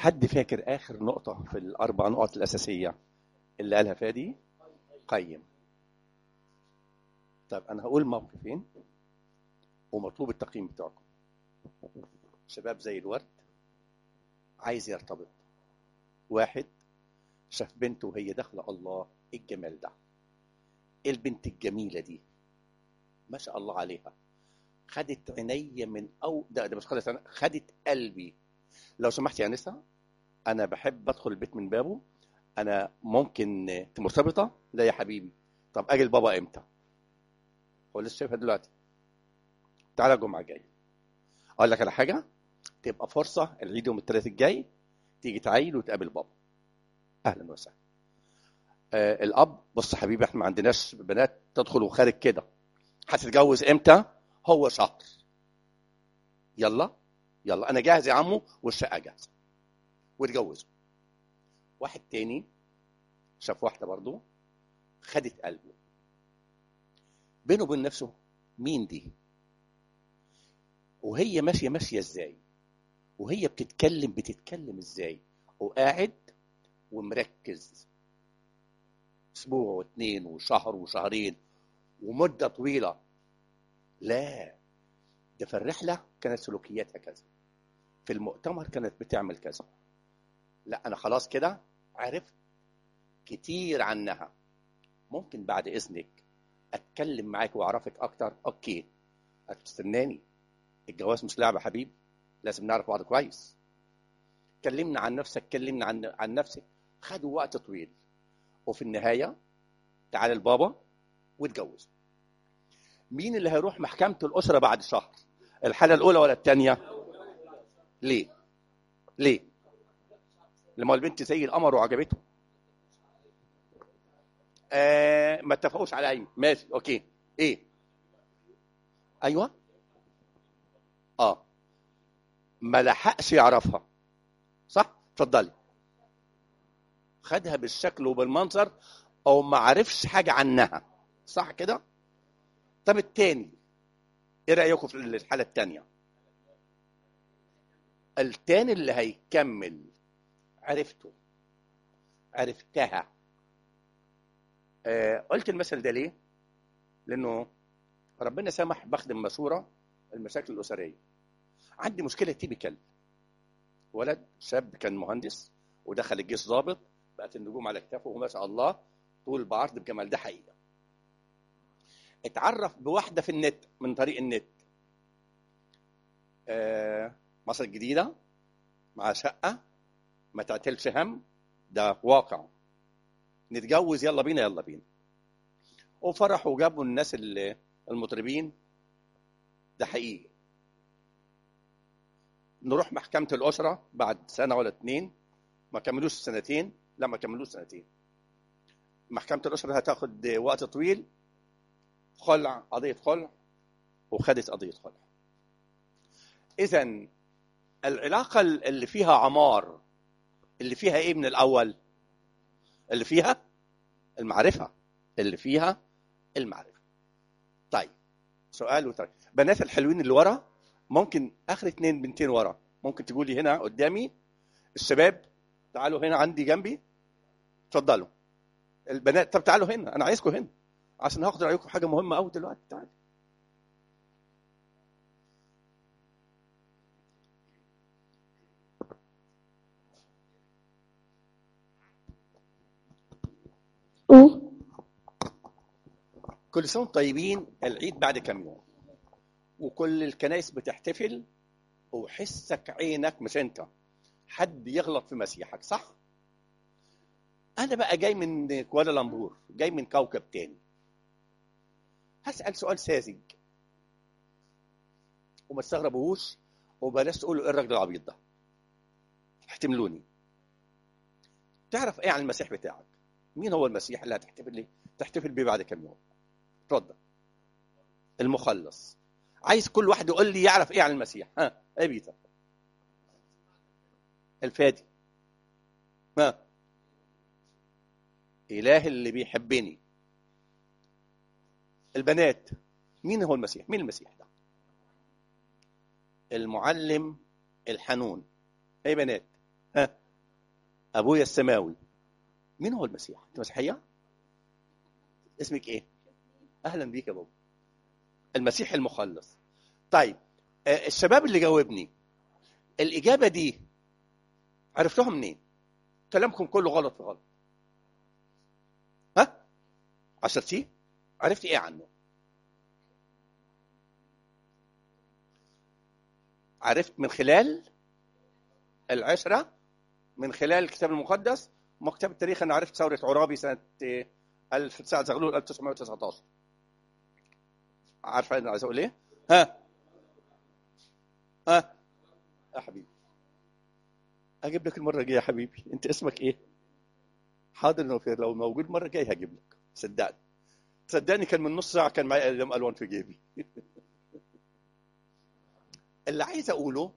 حد فاكر اخر نقطه في الاربع نقط الاساسيه اللي قالها فادي قيم طب انا هقول موقفين ومطلوب التقييم بتاعكم شباب زي الورد عايز يرتبط واحد شاف بنته وهي داخله الله ايه الجمال ده ايه البنت الجميله دي ما شاء الله عليها خدت عينيا من او ده, ده مش خدت عيني- خدت قلبي لو سمحت يا انسه انا بحب ادخل البيت من بابه انا ممكن انت مرتبطه لا يا حبيبي طب اجي لبابا امتى هو لسه شايفها دلوقتي تعالى الجمعه الجايه اقول لك على حاجه تبقى فرصه العيد يوم الثلاث الجاي تيجي تعيد وتقابل بابا اهلا وسهلا آه الاب بص يا حبيبي احنا ما عندناش بنات تدخل وخارج كده هتتجوز امتى هو شهر يلا يلا انا جاهز يا عمو والشقه جاهزه واتجوزوا واحد تاني شاف واحده برضو خدت قلبه بينه وبين نفسه مين دي وهي ماشيه ماشيه ازاي وهي بتتكلم بتتكلم ازاي وقاعد ومركز اسبوع واثنين وشهر وشهرين ومده طويله لا ده في الرحله كانت سلوكياتها كذا في المؤتمر كانت بتعمل كذا لا انا خلاص كده عرفت كتير عنها ممكن بعد اذنك اتكلم معاك واعرفك اكتر اوكي هتستناني الجواز مش لعبه حبيبي لازم نعرف بعض كويس كلمنا عن نفسك كلمنا عن عن نفسك خدوا وقت طويل وفي النهايه تعالى البابا واتجوز مين اللي هيروح محكمة الأسرة بعد شهر الحالة الأولى ولا الثانية ليه ليه لما البنت زي القمر وعجبته آه ما اتفقوش على اي ماشي اوكي ايه ايوه اه ما لحقش يعرفها صح اتفضلي خدها بالشكل وبالمنظر او ما عرفش حاجه عنها صح كده طب التاني ايه رايكم في الحاله التانيه التاني اللي هيكمل عرفته عرفتها آه قلت المثل ده ليه لانه ربنا سمح بخدم مشوره المشاكل الاسريه عندي مشكله تيبيكال ولد شاب كان مهندس ودخل الجيش ضابط بقت النجوم على كتافه وما شاء الله طول بعرض بجمال ده حقيقه اتعرف بواحده في النت من طريق النت آه مصر الجديده مع شقه ما تعتلش هم ده واقع نتجوز يلا بينا يلا بينا وفرحوا وجابوا الناس اللي المطربين ده حقيقي نروح محكمة الأسرة بعد سنة ولا اتنين ما كملوش سنتين لا ما كملوش سنتين محكمة الأسرة هتاخد وقت طويل خلع قضية خلع وخدت قضية خلع إذا العلاقة اللي فيها عمار اللي فيها إيه من الأول اللي فيها المعرفة اللي فيها المعرفة طيب سؤال وطيب بنات الحلوين اللي ورا ممكن اخر اتنين بنتين ورا ممكن تقولي هنا قدامي الشباب تعالوا هنا عندي جنبي اتفضلوا البنات طب تعالوا هنا انا عايزكم هنا عشان هاخد رايكم في حاجه مهمه قوي دلوقتي تعالوا ايه كل سنه وانتم طيبين العيد بعد كام يوم وكل الكنائس بتحتفل وحسك عينك مش انت حد يغلط في مسيحك صح انا بقى جاي من كوالالمبور جاي من كوكب تاني هسال سؤال ساذج وما تستغربوهوش وبلاش تقولوا ايه الراجل العبيط ده احتملوني تعرف ايه عن المسيح بتاعك مين هو المسيح اللي هتحتفل ليه تحتفل بيه بعد كام يوم اتفضل المخلص عايز كل واحد يقول لي يعرف ايه عن المسيح ها ايه بيتا الفادي ها اله اللي بيحبني البنات مين هو المسيح مين المسيح ده المعلم الحنون ايه بنات ها ابويا السماوي مين هو المسيح انت مسيحيه اسمك ايه اهلا بيك يا بابا المسيح المخلص طيب آه، الشباب اللي جاوبني الاجابه دي عرفتوها منين كلامكم كله غلط في غلط ها عشرتيه عرفتي ايه عنه عرفت من خلال العشرة من خلال الكتاب المقدس مكتب التاريخ انا عرفت ثورة عرابي سنة آه، 1900 زغلول 1919 عارفة انا عايز اقول ايه؟ ها ها يا حبيبي اجيب لك المرة الجاية يا حبيبي انت اسمك ايه؟ حاضر لو في- لو موجود المرة الجاية هجيب لك صدقني صدقني كان من نص ساعة كان معايا قلم الوان في جيبي اللي عايز اقوله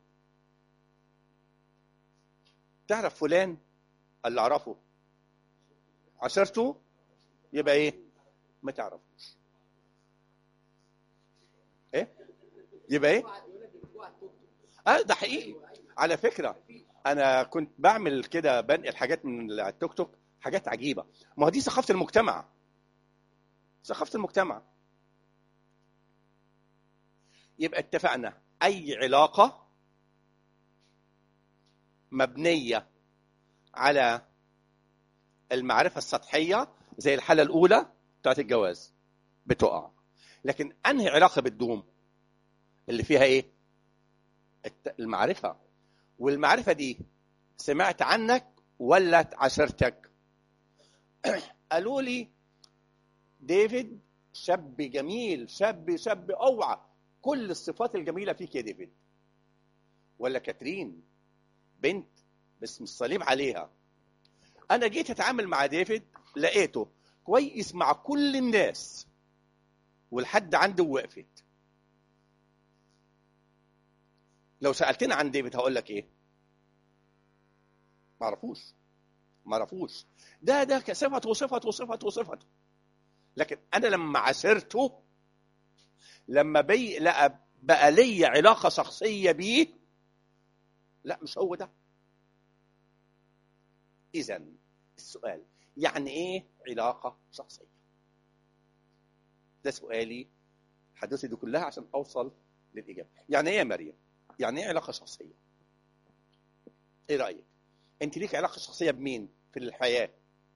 تعرف فلان اللي اعرفه عشرته يبقى ايه ما تعرفوش ايه يبقى ايه اه ده حقيقي على فكره انا كنت بعمل كده بنقل حاجات من على التوك توك حاجات عجيبه ما هو دي ثقافه المجتمع ثقافه المجتمع يبقى اتفقنا اي علاقه مبنيه على المعرفه السطحيه زي الحاله الاولى بتاعت الجواز بتقع لكن انهي علاقه بتدوم اللي فيها ايه الت- المعرفه والمعرفه دي سمعت عنك ولا عشرتك قالوا لي ديفيد شاب جميل شاب شاب اوعى كل الصفات الجميله فيك يا ديفيد ولا كاترين بنت باسم الصليب عليها انا جيت اتعامل مع ديفيد لقيته كويس مع كل الناس والحد عنده وقفت لو سالتني عن ديفيد هقول لك ايه ما اعرفوش ما اعرفوش ده ده صفته وصفته وصفته وصفته لكن انا لما عاشرته لما بي لقى بقى لي علاقه شخصيه بيه لا مش هو ده اذا السؤال يعني ايه علاقه شخصيه ده سؤالي حدثي دي كلها عشان اوصل للاجابه يعني ايه يا مريم يعني ايه علاقه شخصيه ايه رايك انت ليك علاقه شخصيه بمين في الحياه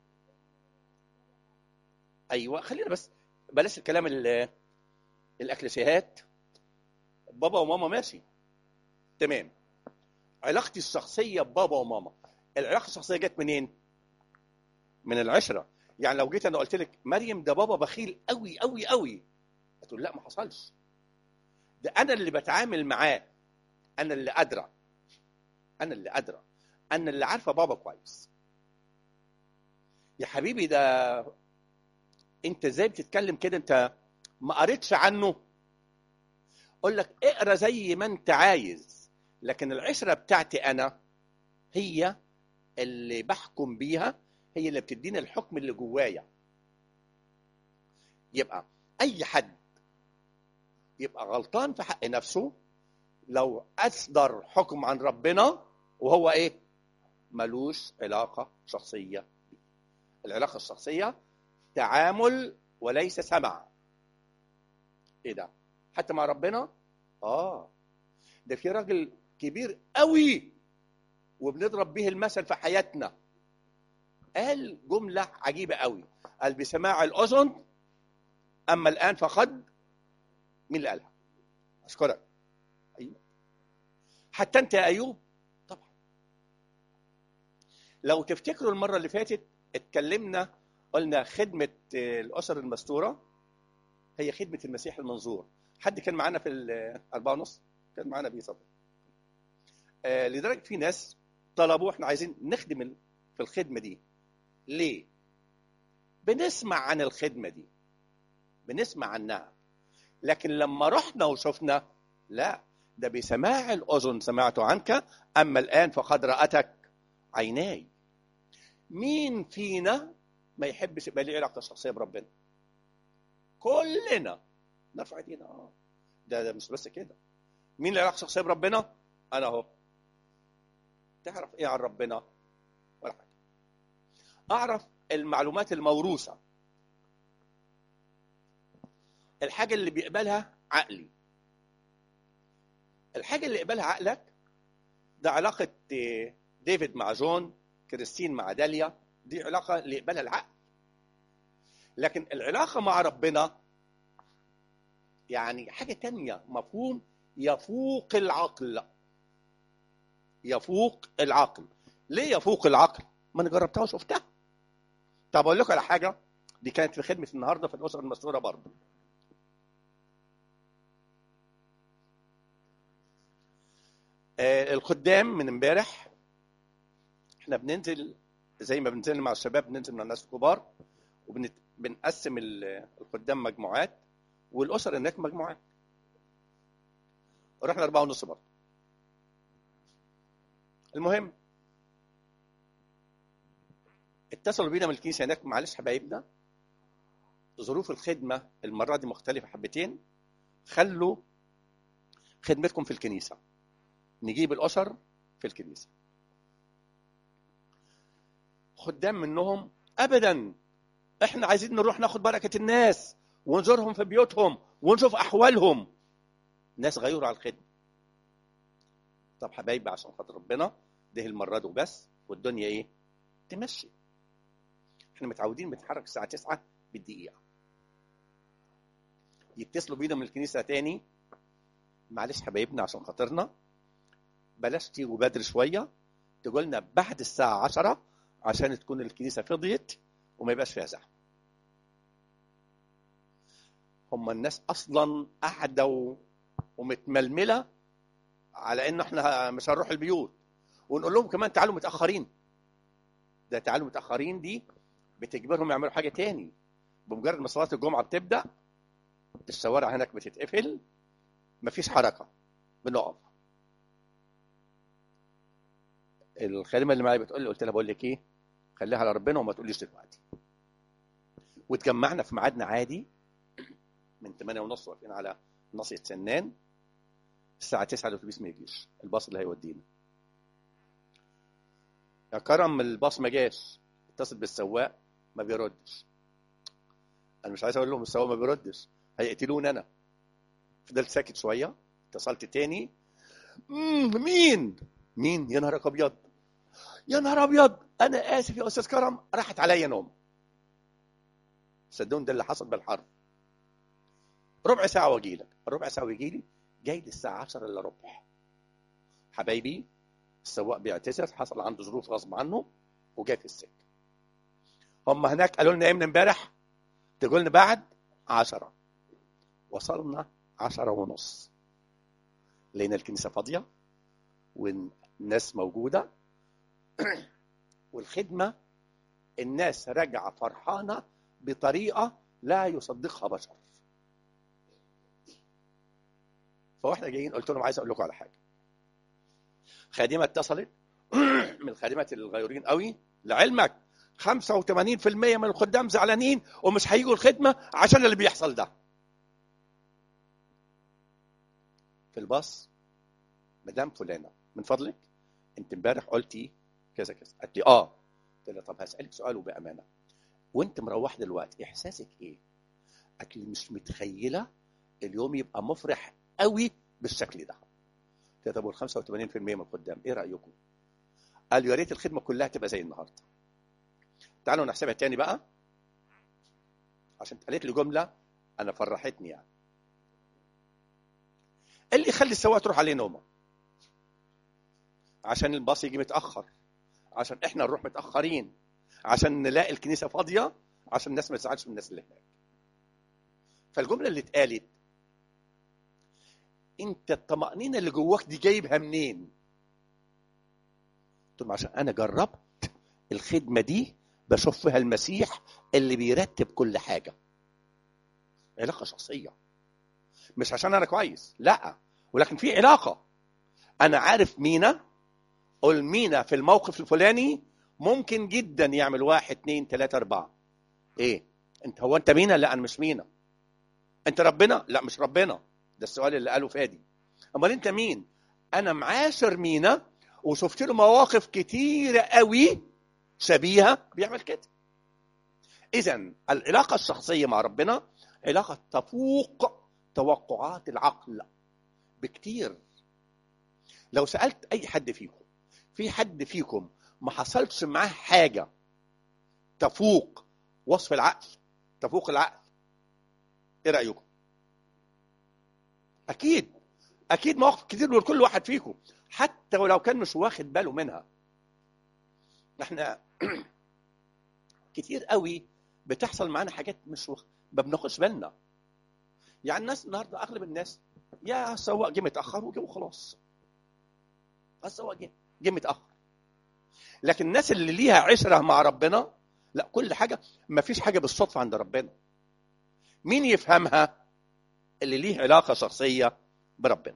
ايوه خلينا بس بلاش الكلام ال- الاكليشيهات بابا وماما ماشي تمام علاقتي الشخصيه ببابا وماما العلاقه الشخصيه جت منين من العشره يعني لو جيت انا قلت لك مريم ده بابا بخيل قوي قوي قوي هتقول لا ما حصلش ده انا اللي بتعامل معاه انا اللي ادرى انا اللي ادرى انا اللي عارفه بابا كويس يا حبيبي ده انت ازاي بتتكلم كده انت ما قريتش عنه اقول لك اقرا زي ما انت عايز لكن العشره بتاعتي انا هي اللي بحكم بيها هي اللي بتديني الحكم اللي جوايا يبقى اي حد يبقى غلطان في حق نفسه لو اصدر حكم عن ربنا وهو ايه ملوش علاقه شخصيه بيه العلاقه الشخصيه تعامل وليس سمع ايه ده حتى مع ربنا اه ده في راجل كبير قوي وبنضرب به المثل في حياتنا قال جملة عجيبة قوي قال بسماع الأذن أما الآن فقد مين اللي قالها؟ أشكرك أيوه حتى أنت يا أيوب طبعا لو تفتكروا المرة اللي فاتت اتكلمنا قلنا خدمة آه، الأسر المستورة هي خدمة المسيح المنظور حد كان معانا في الأربعة ونص كان معانا بيه صبر آه لدرجة في ناس طلبوا احنا عايزين نخدم ال- في الخدمة دي ليه؟ بنسمع عن الخدمة دي بنسمع عنها لكن لما رحنا وشفنا لا ده بسماع الأذن سمعت عنك أما الآن فقد رأتك عيناي مين فينا ما يحبش يبقى ليه علاقة شخصية بربنا كلنا نرفع ايدينا اه ده, ده مش بس كده مين اللي علاقة شخصية بربنا انا اهو تعرف ايه عن ربنا ولا حاجه اعرف المعلومات الموروثه الحاجه اللي بيقبلها عقلي الحاجه اللي يقبلها عقلك ده علاقه آه، ديفيد مع جون كريستين مع داليا دي علاقه اللي يقبلها العقل لكن العلاقه مع ربنا يعني حاجه تانية مفهوم يفوق العقل يفوق العقل ليه يفوق العقل ما انا جربتها وشفتها طب اقول لكم على حاجه دي كانت في خدمه النهارده في الاسره المسؤوله برضه آه الخدام من امبارح احنا بننزل زي ما بننزل مع الشباب بننزل مع الناس الكبار وبنقسم الخدام مجموعات والاسر هناك مجموعات ورحنا أربعة ونص برضه المهم اتصلوا بينا من الكنيسه هناك معلش حبايبنا ظروف الخدمه المره دي مختلفه حبتين خلوا خدمتكم في الكنيسه نجيب الاسر في الكنيسه خدام منهم ابدا احنا عايزين نروح ناخد بركه الناس ونزورهم في بيوتهم ونشوف احوالهم ناس غيروا على الخدمه طب حبايبي عشان خاطر ربنا ده المره دي وبس والدنيا ايه تمشي احنا متعودين بنتحرك الساعه 9 بالدقيقه يتصلوا بينا من الكنيسه تاني معلش حبايبنا عشان خاطرنا بلاش تيجوا بدري شويه تقول لنا بعد الساعه 10 عشان تكون الكنيسه فضيت وما يبقاش فيها زحمه هم الناس اصلا قاعده و... ومتململه على ان احنا مش هنروح البيوت ونقول لهم كمان تعالوا متاخرين ده تعالوا متاخرين دي بتجبرهم يعملوا حاجه تاني بمجرد ما صلاه الجمعه بتبدا الشوارع هناك بتتقفل مفيش حركه بنقف الخادمه اللي معايا بتقول لي قلت لها بقول لك ايه خليها على ربنا وما تقوليش دلوقتي واتجمعنا في ميعادنا عادي من 8 ونص واقفين على ناصية سنان الساعة 9 الأتوبيس ما يجيش الباص اللي هيودينا يا كرم الباص ما جاش اتصل بالسواق ما بيردش انا مش عايز اقول لهم السواق ما بيردش هيقتلوني انا فضلت ساكت شويه اتصلت تاني مم مين مين يا نهارك ابيض يا نهار ابيض انا اسف يا استاذ كرم راحت عليا نوم صدقوني ده اللي حصل بالحرب ربع ساعه واجي لك ربع ساعه ويجي لي جاي لي الساعه 10 الا ربع حبايبي السواق بيعتذر حصل عنده ظروف غصب عنه وجاي في السكه هم هناك قالوا لنا ايه من امبارح تقول لنا بعد 10 وصلنا 10 ونص لقينا الكنيسه فاضيه والناس موجوده والخدمه الناس راجعه فرحانه بطريقه لا يصدقها بشر فاحنا جايين قلت لهم عايز اقول لكم على حاجه خادمه اتصلت من الخادمات الغيورين قوي لعلمك 85% من الخدام زعلانين ومش هيجوا الخدمه عشان اللي بيحصل ده في الباص مدام فلانه من فضلك انت امبارح قلتي كذا كذا قالت لي اه قلت لها طب هسالك سؤال وبامانه وانت مروح دلوقتي احساسك ايه قالت لي مش متخيله اليوم يبقى مفرح قوي بالشكل ده قلت لها طب وال 85% من الخدام ايه رايكم قالوا يا ريت الخدمه كلها تبقى زي النهارده تعالوا نحسبها تاني بقى عشان قالت لي جمله انا فرحتني يعني اللي يخلي السواق تروح عليه نومه عشان الباص يجي متاخر عشان احنا نروح متاخرين عشان نلاقي الكنيسه فاضيه عشان الناس ما تزعلش من الناس اللي هناك فالجمله اللي اتقالت انت الطمانينه اللي جواك دي جايبها منين قلت لهم عشان انا جربت الخدمه دي بشوف فيها المسيح اللي بيرتب كل حاجه علاقه شخصيه مش عشان انا كويس لا ولكن في علاقه انا عارف مينا قول مينا في الموقف الفلاني ممكن جدا يعمل واحد اتنين تلاته اربعه ايه انت هو انت مينا لا انا مش مينا انت ربنا لا مش ربنا ده السؤال اللي قاله فادي امال انت مين انا معاشر مينا وشفت له مواقف كتيرة قوي شبيهة بيعمل كده إذا العلاقة الشخصية مع ربنا علاقة تفوق توقعات العقل بكتير لو سألت أي حد فيكم في حد فيكم ما حصلش معاه حاجة تفوق وصف العقل تفوق العقل ايه رأيكم اكيد اكيد مواقف كتير لكل واحد فيكم حتى ولو كان مش واخد باله منها احنا كتير قوي بتحصل معانا حاجات مش وخ... ما بناخدش بالنا يعني الناس النهارده اغلب الناس يا سواق جه متاخر وجه وخلاص السواق جه جه متاخر لكن الناس اللي ليها عشره مع ربنا لا كل حاجه ما فيش حاجه بالصدفه عند ربنا مين يفهمها اللي ليه علاقه شخصيه بربنا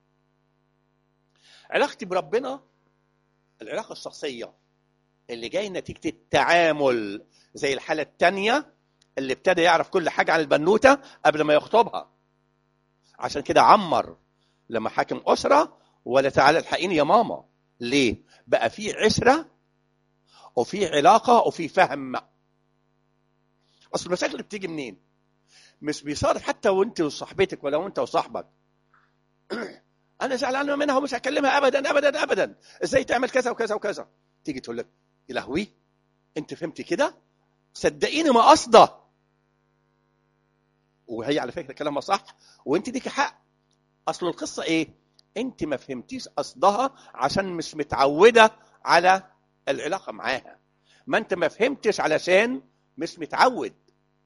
علاقتي بربنا العلاقه الشخصيه اللي جاي نتيجه التعامل زي الحاله الثانيه اللي ابتدى يعرف كل حاجه عن البنوته قبل ما يخطبها عشان كده عمر لما حاكم اسره ولا تعالى الحقيني يا ماما ليه بقى في عشره وفي علاقه وفي فهم اصل المشاكل اللي بتيجي منين مش بيصادف حتى وانت وصاحبتك ولا وانت وصاحبك انا زعلان منها ومش هكلمها ابدا ابدا ابدا ازاي تعمل كذا وكذا وكذا تيجي تقول لك يا لهوي انت فهمت كده صدقيني ما قصده وهي على فكره كلامها صح وانت ليكي حق اصل القصه ايه انت ما فهمتيش قصدها عشان مش متعوده على العلاقه معاها ما انت ما فهمتش علشان مش متعود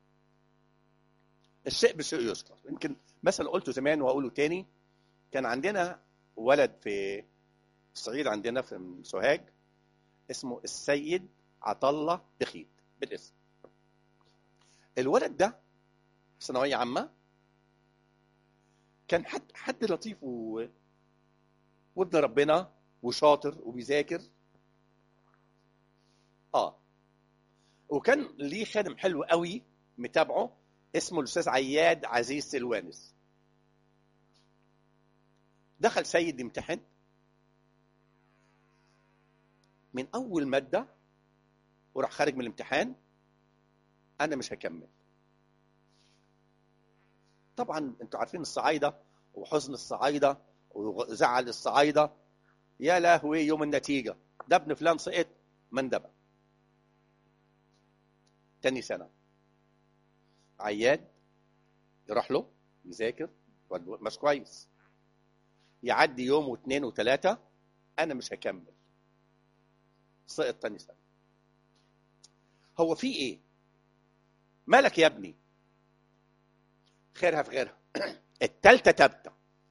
الشيء بالشيء يذكر يمكن مثلا قلته زمان واقوله تاني كان عندنا ولد في الصعيد عندنا في سوهاج اسمه السيد عطله بخيت بالاسم الولد ده في ثانويه عامه كان حد حد لطيف و... وابن ربنا وشاطر وبيذاكر اه وكان ليه خادم حلو قوي متابعه اسمه الاستاذ عياد عزيز سلوانس دخل سيد يمتحن من اول ماده وراح خارج من الامتحان انا مش هكمل طبعا انتوا عارفين الصعايده وحزن الصعايده وزعل الصعايده يا لهوي يوم النتيجه ده ابن فلان سقط مندبه تاني سنه عياد يروح له يذاكر مش كويس يعدي يوم واثنين وثلاثة أنا مش هكمل سقط تاني سنة هو في إيه؟ مالك يا ابني؟ خيرها في غيرها التالتة تابتة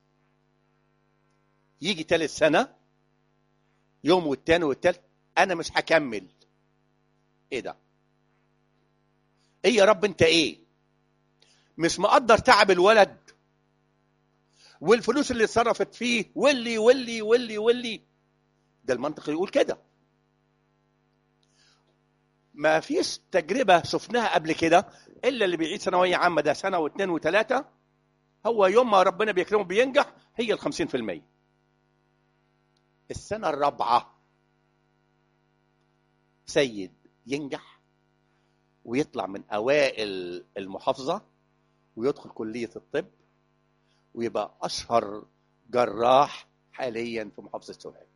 يجي تالت سنة يوم والتاني والتالت أنا مش هكمل إيه ده؟ إيه يا رب أنت إيه؟ مش مقدر تعب الولد والفلوس اللي اتصرفت فيه واللي واللي واللي واللي ده المنطق يقول كده ما فيش تجربة شفناها قبل كده إلا اللي بيعيد ثانوية عامة ده سنة واثنين وثلاثة هو يوم ما ربنا بيكرمه بينجح هي ال 50% السنة الرابعة سيد ينجح ويطلع من أوائل المحافظة ويدخل كلية الطب ويبقى أشهر جراح حاليا في محافظة سوهاج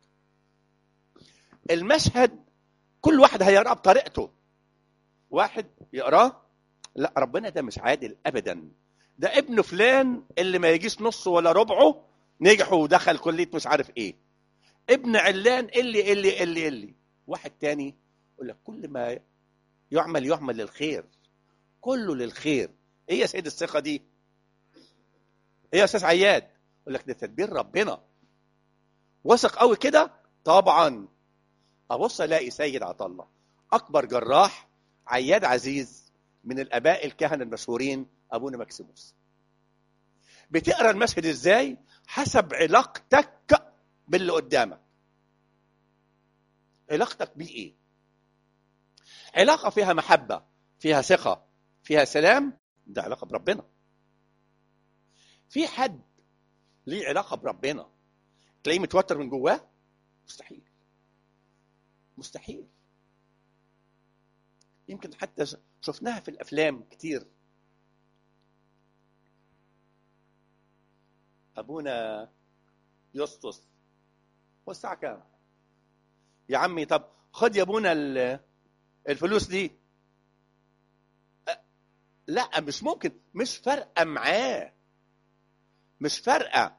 المشهد كل واحد هيقراه بطريقته واحد يقراه لا ربنا ده مش عادل ابدا ده ابن فلان اللي ما يجيش نصه ولا ربعه نجح ودخل كليه مش عارف ايه ابن علان اللي اللي اللي اللي واحد تاني يقول لك كل ما يعمل يعمل للخير كله للخير ايه يا سيد الثقه دي ايه يا استاذ عياد يقول لك ده تدبير ربنا واثق قوي كده طبعا ابص الاقي سيد عطله اكبر جراح عياد عزيز من الاباء الكهنه المشهورين ابونا مكسيموس بتقرا المشهد ازاي حسب علاقتك باللي قدامك علاقتك بيه ايه علاقه فيها محبه فيها ثقه فيها سلام ده علاقه بربنا في حد ليه علاقه بربنا تلاقيه متوتر من جواه مستحيل مستحيل يمكن حتى ش- شفناها في الافلام كتير ابونا يسطس هو الساعه كام يا عمي طب خد يا ابونا ال- الفلوس دي أ- لا مش ممكن مش فارقه معاه مش فارقه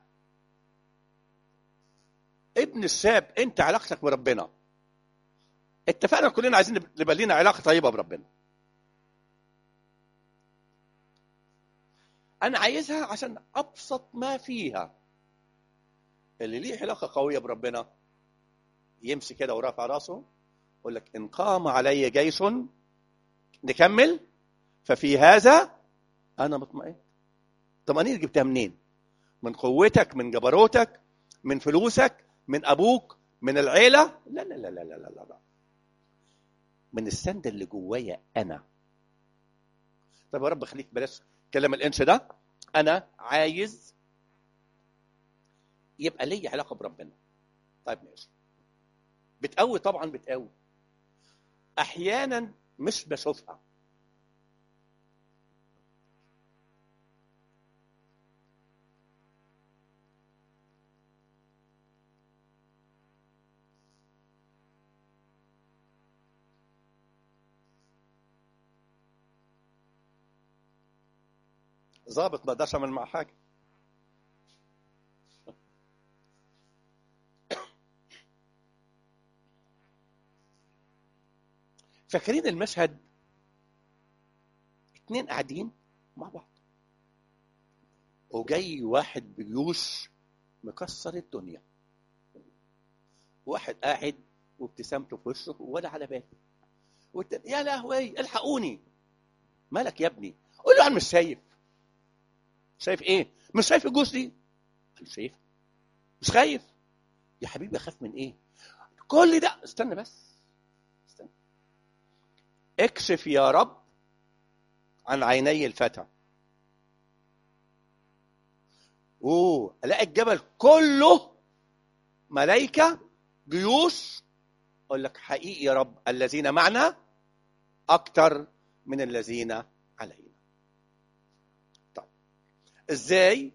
ابن الشاب انت علاقتك بربنا اتفقنا كلنا عايزين نب- نبقى لنا علاقه طيبه بربنا انا عايزها عشان ابسط ما فيها اللي ليه علاقه قويه بربنا يمشي كده ورافع راسه يقول لك ان قام علي جيش نكمل ففي هذا انا مطمئن طمأنينة جبتها منين من قوتك من جبروتك من فلوسك من ابوك من العيله لا لا لا لا لا لا, لا. من السند اللي جوايا انا طب يا رب خليك بلاش كلام الانش ده انا عايز يبقى لي علاقه بربنا طيب ماشي بتقوي طبعا بتقوي احيانا مش بشوفها ظابط ما اقدرش اعمل معاه حاجه فاكرين المشهد اتنين قاعدين مع بعض وجاي واحد بجيوش مكسر الدنيا واحد قاعد وابتسامته في وشه ولا على باله والتاني يا لهوي الحقوني مالك يا ابني قول له انا مش شايف شايف ايه مش شايف الجوز دي قال له شايف مش خايف يا حبيبي اخاف من ايه كل ده استنى بس استنى اكشف يا رب عن عيني الفتى اوه الاقي الجبل كله ملائكه جيوش اقول لك حقيقي يا رب الذين معنا اكتر من الذين علينا طيب ازاي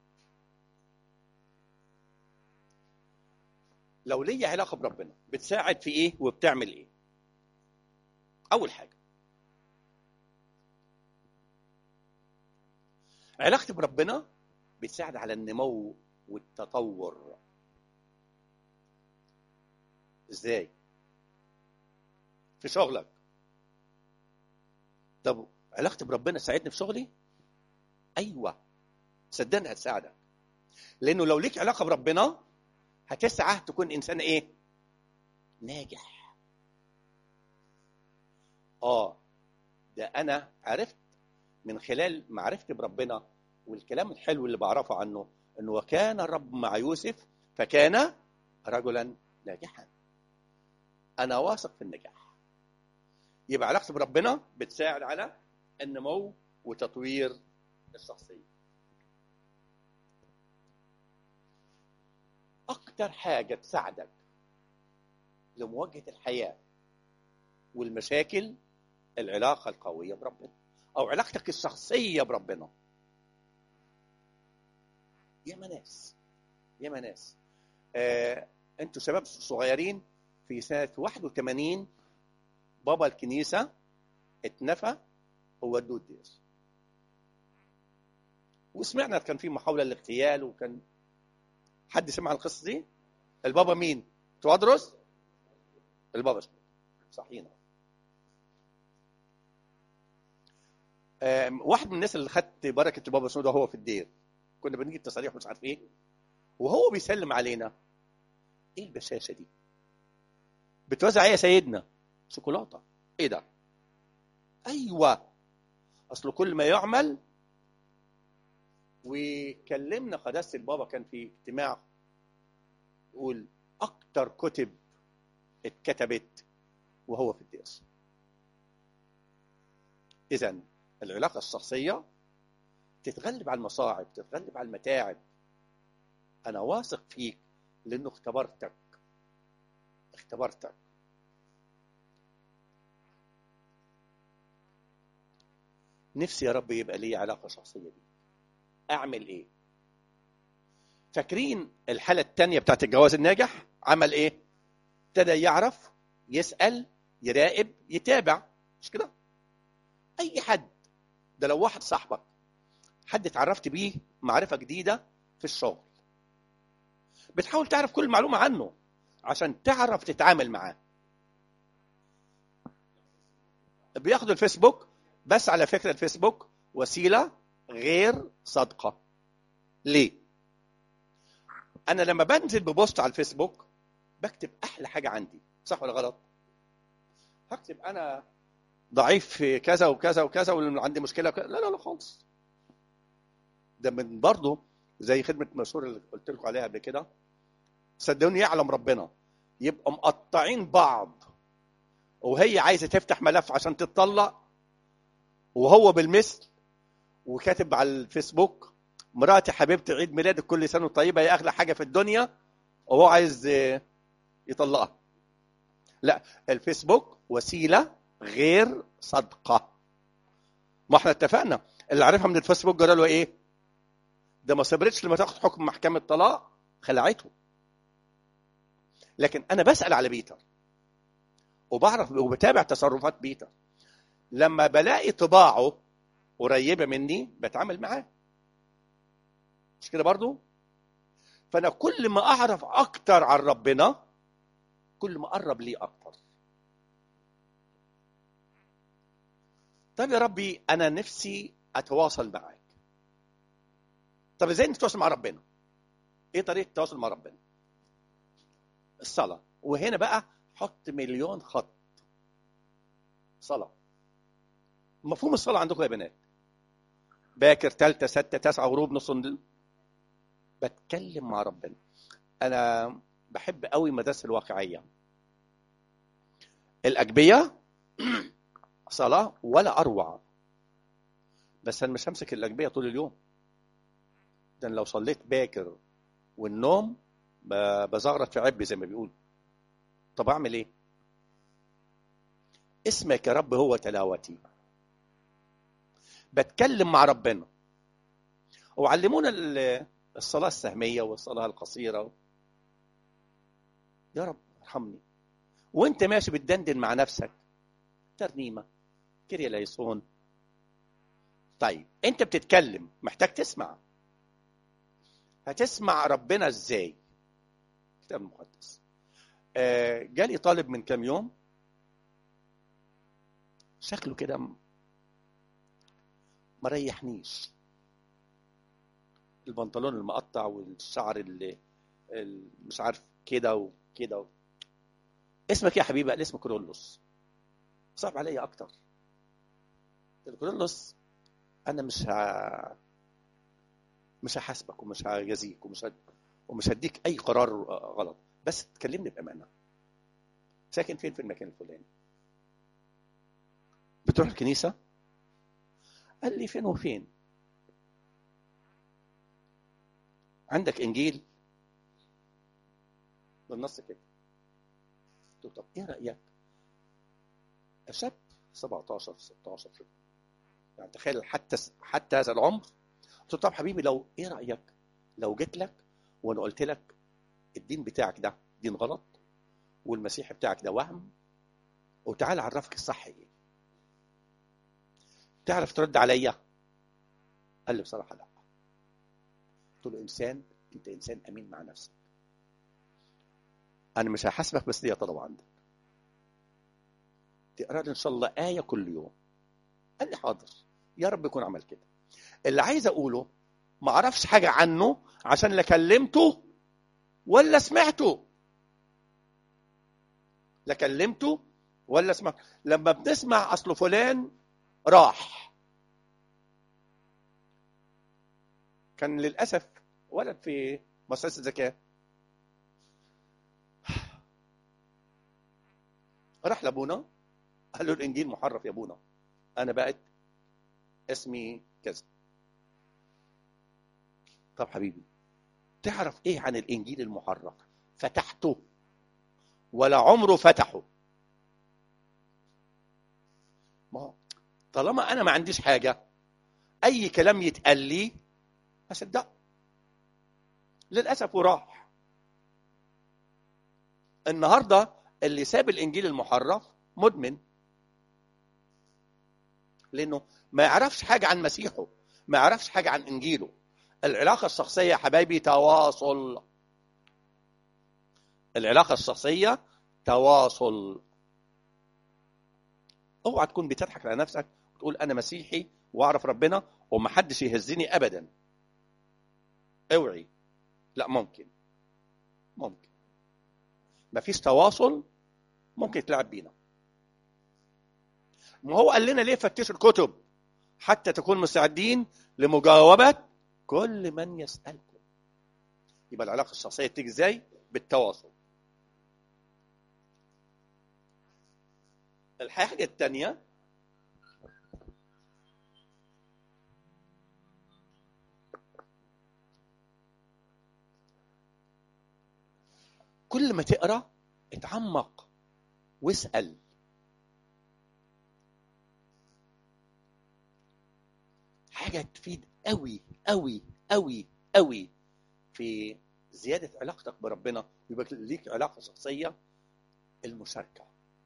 لو ليا علاقه بربنا بتساعد في ايه وبتعمل ايه اول حاجه علاقتي بربنا بتساعد على النمو والتطور ازاي في شغلك طب علاقتي بربنا ساعدني في شغلي ايوه صدقني هتساعدك لانه لو ليك علاقه بربنا هتسعى تكون انسان ايه ناجح اه ده انا عرفت من خلال معرفتي بربنا والكلام الحلو اللي بعرفه عنه انه وكان الرب مع يوسف فكان رجلا ناجحا انا واثق في النجاح يبقى علاقتي بربنا بتساعد على النمو وتطوير الشخصيه اكتر حاجه تساعدك لمواجهه الحياه والمشاكل العلاقه القويه بربنا او علاقتك الشخصيه بربنا يا ناس يا ناس آه، انتوا شباب صغيرين في سنه 81 بابا الكنيسه اتنفى وودوه الدير وسمعنا كان في محاوله للاغتيال وكان حد سمع القصه دي البابا مين توادرس البابا صحينا آم، واحد من الناس اللي خدت بركه البابا سنوده هو في الدير كنا بنجيب تصاريح مش عارف ايه وهو بيسلم علينا ايه البشاشه دي بتوزع ايه يا سيدنا شوكولاته ايه ده ايوه اصل كل ما يعمل وكلمنا قداسه البابا كان في اجتماع يقول اكتر كتب اتكتبت وهو في الدرس اذا العلاقه الشخصيه تتغلب على المصاعب تتغلب على المتاعب انا واثق فيك لانه اختبرتك اختبرتك نفسي يا رب يبقى لي علاقه شخصيه بيه اعمل ايه فاكرين الحاله الثانيه بتاعت الجواز الناجح عمل ايه ابتدى يعرف يسال يراقب يتابع مش كده اي حد ده لو واحد صاحبك حد اتعرفت بيه معرفه جديده في الشغل بتحاول تعرف كل معلومه عنه عشان تعرف تتعامل معاه بياخدوا الفيسبوك بس على فكره الفيسبوك وسيله غير صادقه ليه انا لما بنزل ببوست على الفيسبوك بكتب احلى حاجه عندي صح ولا غلط هكتب انا ضعيف في كذا وكذا وكذا وعندي مشكله وكذا. لا لا لا خالص ده من برضه زي خدمه مشهور اللي قلت لكم عليها قبل كده صدقوني يعلم ربنا يبقى مقطعين بعض وهي عايزه تفتح ملف عشان تتطلق وهو بالمثل وكاتب على الفيسبوك مراتي حبيبتي عيد ميلادك كل سنه طيبه هي اغلى حاجه في الدنيا وهو عايز آه، يطلقها لا الفيسبوك وسيله غير صادقه ما احنا اتفقنا اللي عارفها من الفيسبوك جرى له ايه ده ما صبرتش لما تاخد حكم محكمه طلاق خلعته لكن انا بسال على بيتر وبعرف وبتابع تصرفات بيتر لما بلاقي طباعه قريبه مني بتعامل معاه مش كده برضو فانا كل ما اعرف اكتر عن ربنا كل ما اقرب ليه اكتر طيب يا ربي انا نفسي اتواصل معاك طب ازاي نتواصل مع ربنا ايه طريقه التواصل مع ربنا الصلاه وهنا بقى حط مليون خط صلاه مفهوم الصلاه عندكم يا بنات باكر ثالثه سته تسعه غروب نص الليل. بتكلم مع ربنا انا بحب قوي مدارس الواقعيه الاجبيه صلاه ولا اروع بس انا مش همسك الاجبيه طول اليوم ده أنا لو صليت باكر والنوم ب- بزغرط في عبي زي ما بيقول طب اعمل ايه اسمك يا رب هو تلاوتي بتكلم مع ربنا وعلمونا ال- الصلاة السهمية والصلاة القصيرة يا رب ارحمني وانت ماشي بتدندن مع نفسك ترنيمة كريا ليسون طيب انت بتتكلم محتاج تسمع هتسمع ربنا ازاي الكتاب المقدس آه، جالي طالب من كام يوم شكله كده م- ما ريحنيش البنطلون المقطع والشعر اللي ال- مش عارف كده وكده و... اسمك إيه يا حبيبي قال اسمه كرولوس صعب عليا اكتر قلت له كرولوس انا مش ه... مش هحاسبك ومش هجازيك ومش ه... ومش هديك اي قرار غلط بس تكلمني بامانه ساكن فين في المكان الفلاني بتروح الكنيسه قال لي فين وفين عندك انجيل بالنص كده قلت له طب ايه رايك شاب 17 16 كده يعني تخيل حتى حتى هذا العمر قلت له طب حبيبي لو ايه رايك لو جيت لك وانا قلت لك الدين بتاعك ده دين غلط والمسيح بتاعك ده وهم وتعالى اعرفك الصح ايه تعرف ترد عليا قال لي بصراحه لا قلت له انسان انت انسان امين مع نفسك انا مش هحاسبك بس دي طلب عندك تقرا لي ان شاء الله ايه كل يوم قال لي حاضر يا رب يكون عمل كده اللي عايز اقوله ما اعرفش حاجه عنه عشان لا كلمته ولا سمعته لا كلمته ولا سمعته لما بنسمع اصل فلان راح كان للاسف ولد في مؤسسه زكاه راح لابونا قال له الانجيل محرف يا ابونا انا بقت اسمي كذا طب حبيبي تعرف ايه عن الانجيل المحرف فتحته ولا عمره فتحه ما هو طالما انا ما عنديش حاجه اي كلام يتقال لي هصدقه للاسف وراح النهارده اللي ساب الانجيل المحرف مدمن لانه ما يعرفش حاجه عن مسيحه ما يعرفش حاجه عن انجيله العلاقه الشخصيه يا حبايبي تواصل العلاقه الشخصيه تواصل اوعى تكون بتضحك على نفسك وتقول انا مسيحي واعرف ربنا ومحدش يهزني ابدا اوعي لا ممكن ممكن مفيش تواصل ممكن يتلعب بينا ما هو قال لنا ليه فتشوا الكتب حتى تكونوا مستعدين لمجاوبة كل من يسألكم يبقى العلاقة الشخصية تيجي ازاي بالتواصل الحاجة الثانية كل ما تقرا اتعمق واسال حاجه تفيد قوي قوي قوي قوي في زياده علاقتك بربنا يبقى ليك علاقه شخصيه المشاركه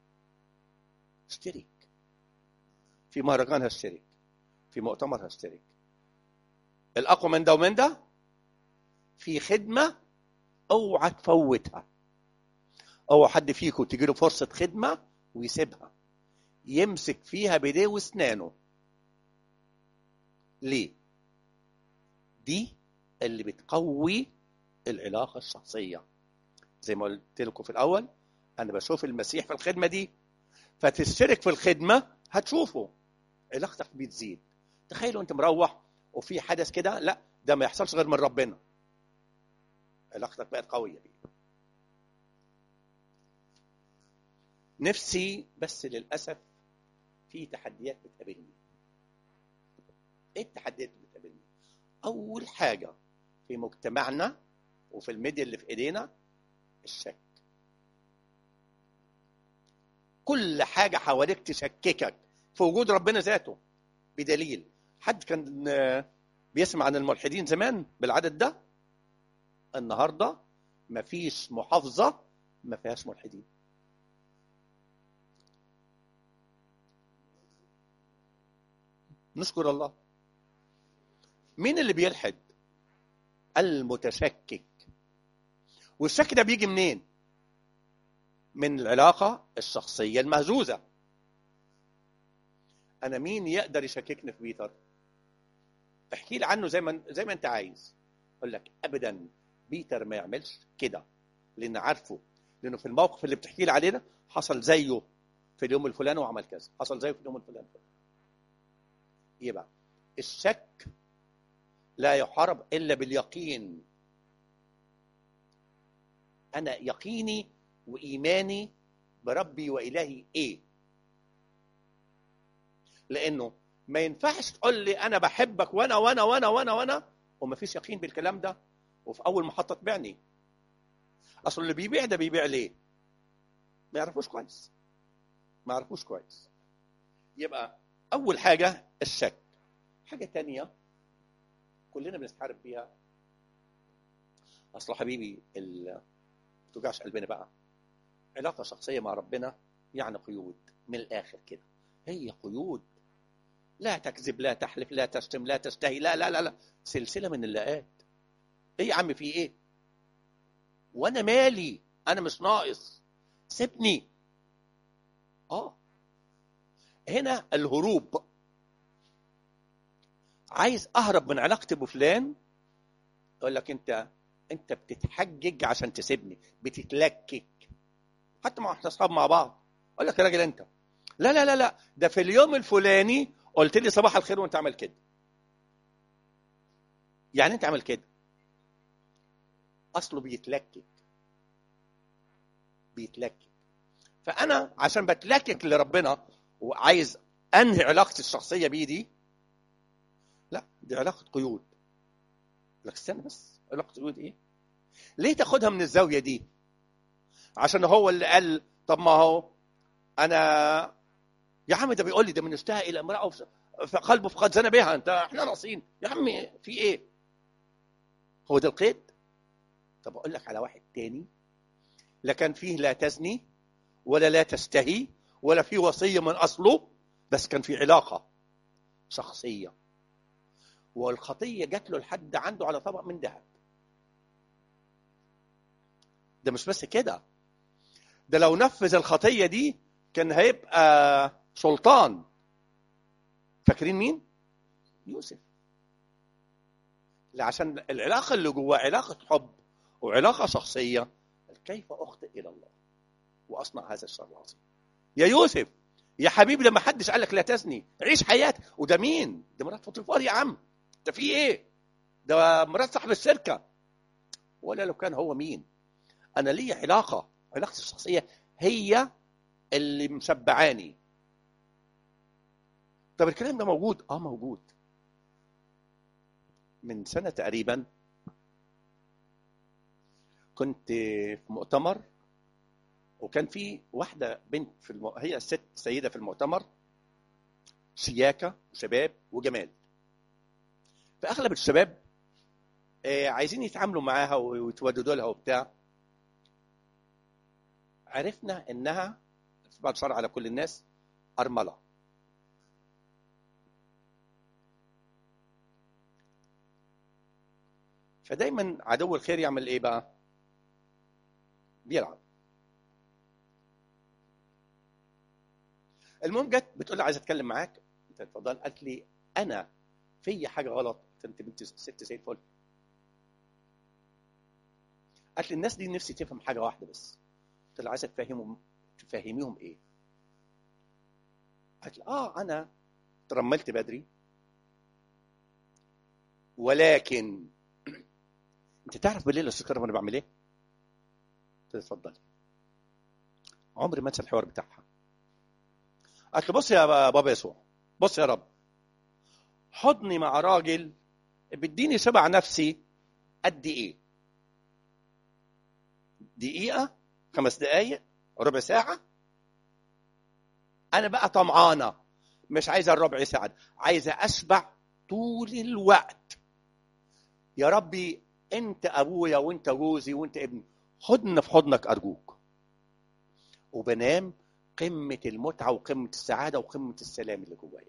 اشترك في مهرجان هشترك في مؤتمر هشترك الاقوى من ده ومن ده في خدمه اوعى تفوتها اوعى حد فيكم تجي له فرصه خدمه ويسيبها يمسك فيها بايديه واسنانه ليه دي اللي بتقوي العلاقه الشخصيه زي ما قلت لكم في الاول انا بشوف المسيح في الخدمه دي فتشترك في الخدمه هتشوفه علاقتك بتزيد تخيلوا انت مروح وفي حدث كده لا ده ما يحصلش غير من ربنا علاقتك بقت قويه بيه نفسي بس للاسف في تحديات بتقابلني ايه التحديات اللي بتقابلني اول حاجه في مجتمعنا وفي الميديا اللي في ايدينا الشك كل حاجه حواليك تشككك في وجود ربنا ذاته بدليل حد كان بيسمع عن الملحدين زمان بالعدد ده النهارده مفيش محافظه ما فيهاش ملحدين نشكر الله مين اللي بيلحد المتشكك والشك ده بيجي منين من العلاقة الشخصية المهزوزة أنا مين يقدر يشككني في بيتر احكي لي عنه زي ما زي ما أنت عايز أقول لك أبدا بيتر ما يعملش كده لأن عارفه لأنه في الموقف اللي بتحكي لي عليه ده حصل زيه في اليوم الفلاني وعمل كذا حصل زيه في اليوم الفلاني يبقى الشك لا يحارب الا باليقين انا يقيني وايماني بربي والهي ايه لانه ما ينفعش تقول لي انا بحبك وانا وانا وانا وانا وانا وما فيش يقين بالكلام ده وفي اول محطه تبيعني اصل اللي بيبيع ده بيبيع ليه ما يعرفوش كويس ما يعرفوش كويس يبقى اول حاجه الشك حاجه تانية كلنا بنتحارب فيها اصل حبيبي ال... توجعش قلبنا بقى علاقه شخصيه مع ربنا يعني قيود من الاخر كده هي قيود لا تكذب لا تحلف لا تشتم لا تشتهي لا لا لا لا سلسله من اللاءات ايه يا عم في ايه وانا مالي انا مش ناقص سيبني اه هنا الهروب عايز اهرب من علاقتي بفلان يقول لك انت انت بتتحجج عشان تسيبني بتتلكك حتى مع احنا اصحاب مع بعض اقول لك يا راجل انت لا لا لا لا ده في اليوم الفلاني قلت لي صباح الخير وانت عمل كده يعني انت عمل كده اصله بيتلكك بيتلكك فانا عشان بتلكك لربنا وعايز انهي علاقتي الشخصيه بيه دي لا دي علاقه قيود لك استنى بس علاقه قيود ايه ليه تاخدها من الزاويه دي عشان هو اللي قال طب ما هو انا يا عم ده بيقول لي ده من اشتهى الى امراه وفس... فقلبه فقد زنى بها انت احنا ناقصين يا عمي في ايه هو ده القيد طب اقول لك على واحد تاني لا كان فيه لا تزني ولا لا تستهي ولا في وصيه من اصله بس كان في علاقه شخصيه والخطيه جات له لحد عنده على طبق من ذهب ده مش بس كده ده لو نفذ الخطيه دي كان هيبقى سلطان فاكرين مين يوسف لا عشان العلاقه اللي جواه علاقه حب وعلاقه شخصيه كيف اخطئ الى الله واصنع هذا الشر العظيم يا يوسف يا حبيبي لما حدش قال لك لا تزني عيش حياتك وده مين ده مرات فطيفار يا عم ده في ايه ده مرات صاحب الشركه ولا لو كان هو مين انا لي علاقه علاقتي الشخصيه هي اللي مسبعاني طب الكلام ده موجود اه موجود من سنه تقريبا كنت في مؤتمر وكان في واحده بنت في الم... هي ست سيده في المؤتمر شياكه وشباب وجمال فاغلب الشباب آه، عايزين يتعاملوا معاها ويتوددوا لها وبتاع عرفنا انها بعد شرع على كل الناس ارمله فدايما عدو الخير يعمل ايه بقى بيلعب المهم جت بتقول لي عايز اتكلم معاك انت اتفضل قالت لي انا في حاجه غلط انت بنت ست زي الفل قالت لي الناس دي نفسي تفهم حاجه واحده بس قلت لها عايزه تفهمهم تفهميهم ايه قالت لي اه انا ترملت بدري ولكن انت تعرف بالليل السكر وانا بعمل ايه؟ قلت لها اتفضلي عمري ما انسى الحوار بتاعها قالت له بص يا بابا يسوع بص يا رب حضني مع راجل بيديني سبع نفسي قد ايه دقيقة خمس دقايق ربع ساعة أنا بقى طمعانة مش عايزة الربع ساعة ده. عايزة أشبع طول الوقت يا ربي أنت أبويا وأنت جوزي وأنت ابني خدنا في حضنك أرجوك وبنام قمة المتعة وقمة السعادة وقمة السلام اللي جوايا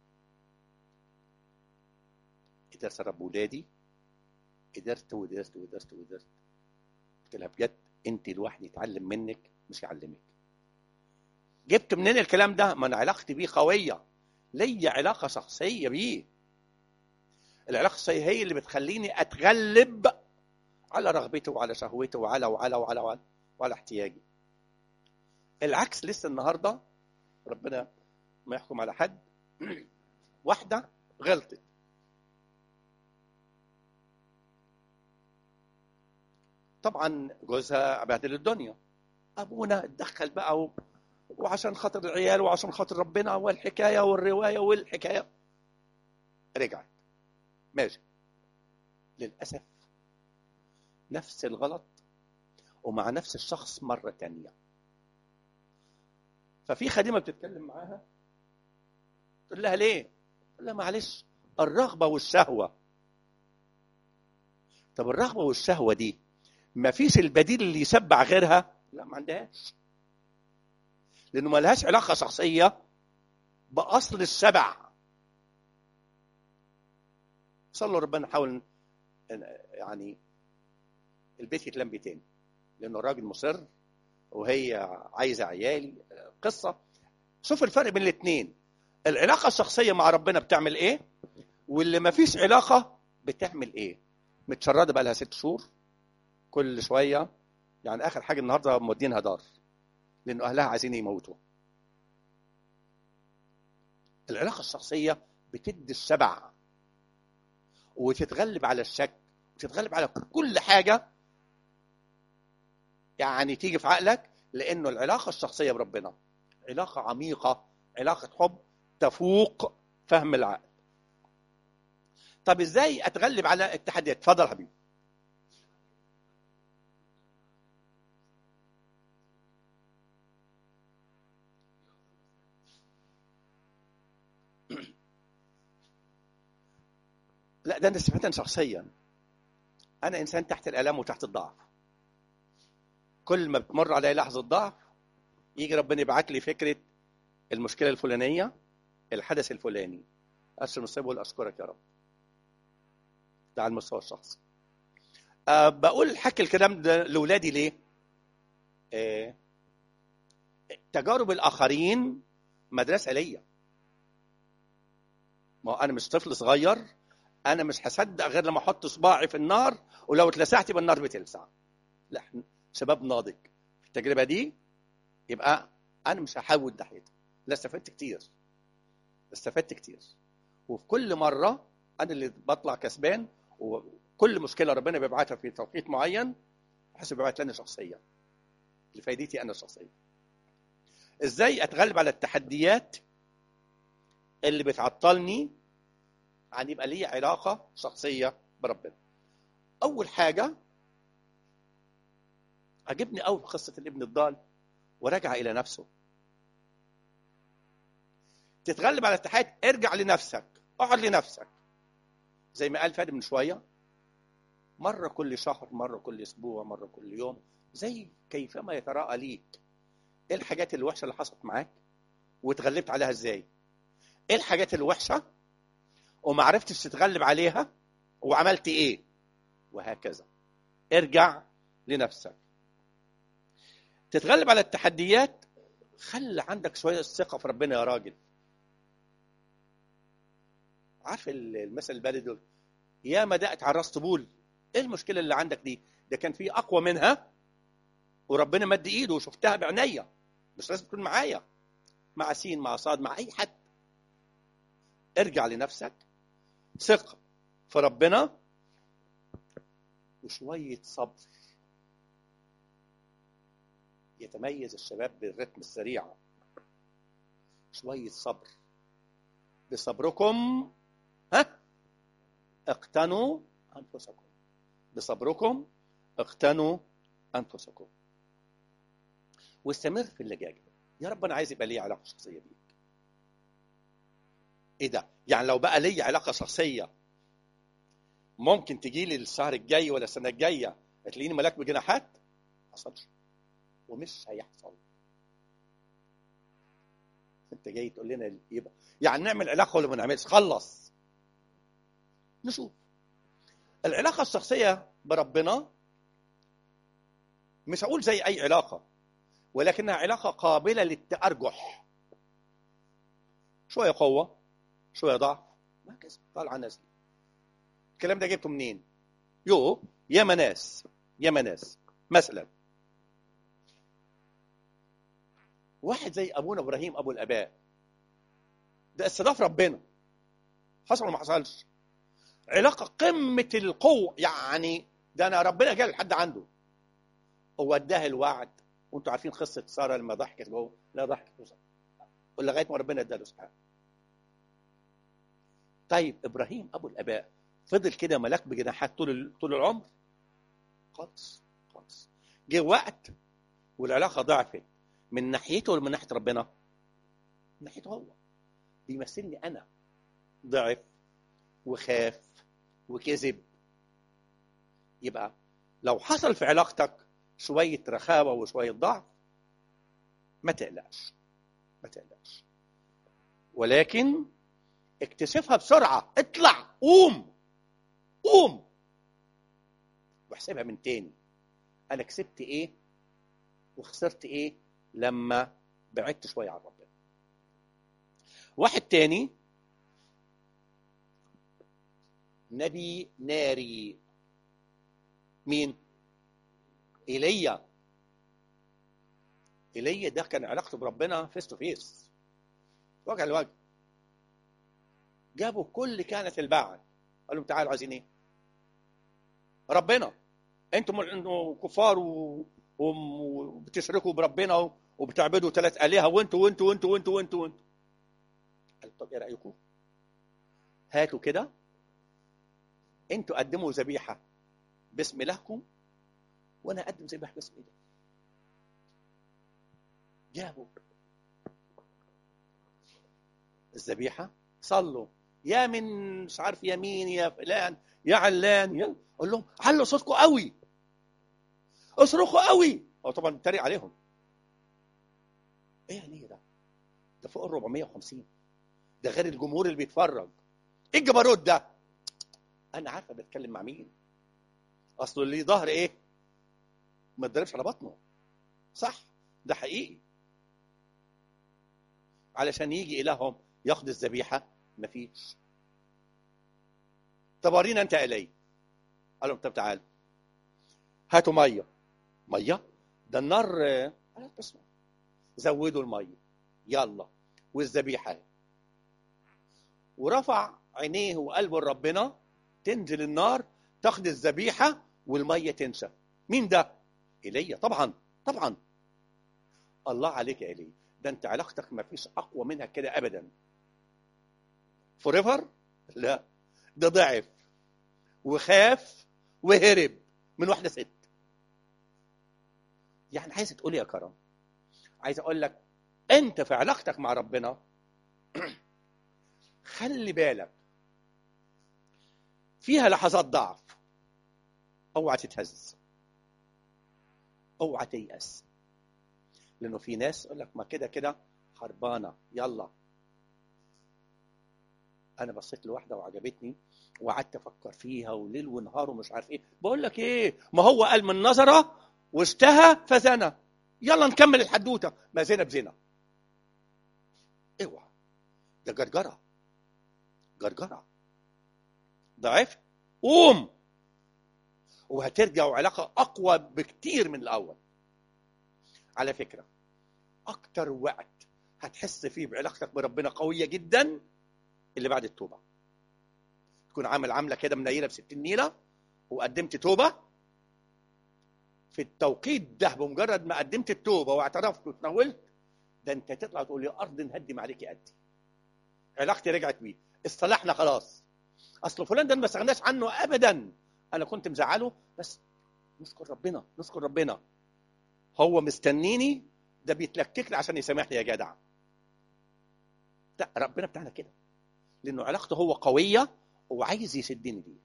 قدرت اربي ولادي قدرت وقدرت وقدرت وقدرت قلت لها بجد انت الواحد يتعلم منك مش يعلمك جبت منين الكلام ده ما انا علاقتي بيه قويه ليا علاقه شخصيه بيه العلاقه الشخصيه هي اللي بتخليني اتغلب على رغبته وعلى شهوته وعلى وعلى وعلى وعلى, وعلى احتياجي العكس لسه النهارده ربنا ما يحكم على حد واحده غلطت طبعا جوزها بهدل الدنيا ابونا اتدخل بقى و... وعشان خاطر العيال وعشان خاطر ربنا والحكايه والروايه والحكايه رجعت ماشي للاسف نفس الغلط ومع نفس الشخص مره تانية ففي خادمه بتتكلم معاها تقول لها ليه؟ تقول لها معلش الرغبه والشهوه طب الرغبه والشهوه دي ما فيش البديل اللي يسبع غيرها لا ما عندهاش لانه ما لهاش علاقه شخصيه باصل السبع صلوا ربنا نحاول يعني البيت يتلم بيتين لانه الراجل مصر وهي عايزه عيالي قصه شوف الفرق بين الاثنين العلاقه الشخصيه مع ربنا بتعمل ايه واللي ما فيش علاقه بتعمل ايه متشرده بقى لها ست شهور كل شويه يعني اخر حاجه النهارده مودينها دار لانه اهلها عايزين يموتوا العلاقه الشخصيه بتدي السبع وتتغلب على الشك وتتغلب على كل حاجه يعني تيجي في عقلك لانه العلاقه الشخصيه بربنا علاقه عميقه علاقه حب تفوق فهم العقل طب ازاي اتغلب على التحديات اتفضل حبيبي ده انا صفة شخصيا انا انسان تحت الالام وتحت الضعف كل ما بتمر علي لحظه ضعف يجي ربنا يبعت لي فكره المشكله الفلانيه الحدث الفلاني اشهر مصيبه واقول اشكرك يا رب ده على المستوى الشخصي أه بقول حكي الكلام ده لاولادي ليه أه تجارب الاخرين مدرسه ليا ما هو انا مش طفل صغير انا مش هصدق غير لما احط صباعي في النار ولو اتلسعت يبقى النار بتلسع لا إحنا شباب ناضج في التجربه دي يبقى انا مش هحاول ناحيتها لا استفدت كتير استفدت كتير وفي كل مره انا اللي بطلع كسبان وكل مشكله ربنا بيبعتها في توقيت معين حسب بيبعت لنا شخصيا لفائدتي انا الشخصيه ازاي اتغلب على التحديات اللي بتعطلني عن يبقى لي علاقه شخصيه بربنا اول حاجه عجبني قوي في قصه الابن الضال ورجع الى نفسه تتغلب على التحديات ارجع لنفسك اقعد لنفسك زي ما قال فادي من شويه مره كل شهر مره كل اسبوع مره كل يوم زي كيفما يتراءى ليك ايه الحاجات الوحشه اللي حصلت معاك واتغلبت عليها ازاي ايه الحاجات الوحشه وما عرفتش تتغلب عليها وعملت ايه وهكذا ارجع لنفسك تتغلب على التحديات خلي عندك شويه ثقه في ربنا يا راجل عارف المثل البلدي دول يا ما دقت على راس طبول ايه المشكله اللي عندك دي ده كان في اقوى منها وربنا مد ايده وشفتها بعينيا مش لازم تكون معايا مع سين مع صاد مع اي حد ارجع لنفسك ثق في ربنا وشويه صبر يتميز الشباب بالرتم السريع شويه صبر بصبركم ها اقتنوا انفسكم بصبركم اقتنوا انفسكم واستمر في اللجاجه يا رب انا عايز يبقى لي علاقه شخصيه بيك ايه ده يعني لو بقى لي علاقه شخصيه ممكن تجي لي الشهر الجاي ولا السنه الجايه تلاقيني ملاك بجناحات ما حصلش ومش هيحصل انت جاي تقول لنا يبقى يعني نعمل علاقه ولا ما نعملش خلص نشوف العلاقه الشخصيه بربنا مش هقول زي اي علاقه ولكنها علاقه قابله للتارجح شويه قوه شويه ضعف وهكذا طالعه نازله الكلام ده جبته منين يو يا مناس يا مناس مثلا واحد زي ابونا ابراهيم ابو الاباء ده استضاف ربنا حصل ولا ما حصلش علاقه قمه القوه يعني ده انا ربنا جاي لحد عنده هو اداها الوعد وانتوا عارفين قصه ساره لما ضحكت جوه لا ضحكت لغايه ما ربنا اداله اسحاق طيب ابراهيم ابو الاباء فضل كده ملاك بجناحات طول طول العمر خالص خالص جه وقت والعلاقه ضعفت من ناحيته ولا من ناحيه ربنا؟ من ناحيته هو بيمثلني انا ضعف وخاف وكذب يبقى لو حصل في علاقتك شويه رخاوه وشويه ضعف ما تقلقش ما تقلقش ولكن اكتشفها بسرعه اطلع قوم قوم واحسبها من تاني انا كسبت ايه وخسرت ايه لما بعدت شويه عن ربنا واحد تاني نبي ناري مين ايليا ايليا ده كان علاقته بربنا فيس تو فيس وجه لوجه جابوا كل كهنة البعل قال لهم تعالوا عايزين ايه ربنا انتم انتم كفار و... وبتشركوا بربنا وبتعبدوا ثلاث آلهة وانتوا وانتوا وانتوا وانتوا وانتوا وانتوا قال طب ايه رأيكم هاتوا كده انتوا قدموا ذبيحة باسم إلهكم وانا اقدم ذبيحة باسم إلهي جابوا الذبيحة صلوا يا من مش عارف يمين يا فلان يا علان يا اقول لهم علوا صوتكم قوي اصرخوا قوي هو طبعا بيتريق عليهم ايه يعني ده ده فوق ال 450 ده غير الجمهور اللي بيتفرج ايه الجبروت ده انا عارفه بتكلم مع مين اصل اللي ظهر ايه ما اتضربش على بطنه صح ده حقيقي علشان يجي الههم ياخد الذبيحه مفيش طب ورينا انت الي قال لهم طب تعالوا هاتوا ميه ميه ده النار آه، قال بس زودوا الميه يلا والذبيحه اهي. ورفع عينيه وقلبه لربنا تنزل النار تاخد الذبيحه والميه تنشف مين ده ايليا طبعا طبعا الله عليك يا ايليا ده انت علاقتك ما فيش اقوى منها كده ابدا فوريفر لا ده ضعف وخاف وهرب من واحده ست يعني عايز تقول يا كرم عايز اقول لك انت في علاقتك مع ربنا خلي بالك فيها لحظات ضعف اوعى تتهز اوعى تيأس لانه في ناس يقول لك ما كده كده خربانه يلا انا بصيت لواحده وعجبتني وقعدت افكر فيها وليل ونهار ومش عارف ايه بقول لك ايه ما هو قال من نظره واشتهى فزنى يلا نكمل الحدوته ما زنا بزنا اوعى ده جرجره جرجره ضعف قوم وهترجعوا علاقه اقوى بكتير من الاول على فكره اكتر وقت هتحس فيه بعلاقتك بربنا قويه جدا اللي بعد التوبه تكون عامل عامله كده منيله ب 60 نيله وقدمت توبه في التوقيت ده بمجرد ما قدمت التوبه واعترفت وتناولت ده انت تطلع تقول يا ارض نهدم عليك قدي علاقتي رجعت بيه اصطلحنا خلاص اصل فلان ده ما استغناش عنه ابدا انا كنت مزعله بس نشكر ربنا نشكر ربنا هو مستنيني ده بيتلكك لي عشان يسامحني يا جدع لا ربنا بتاعنا كده لانه علاقته هو قويه وعايز يشدني ليه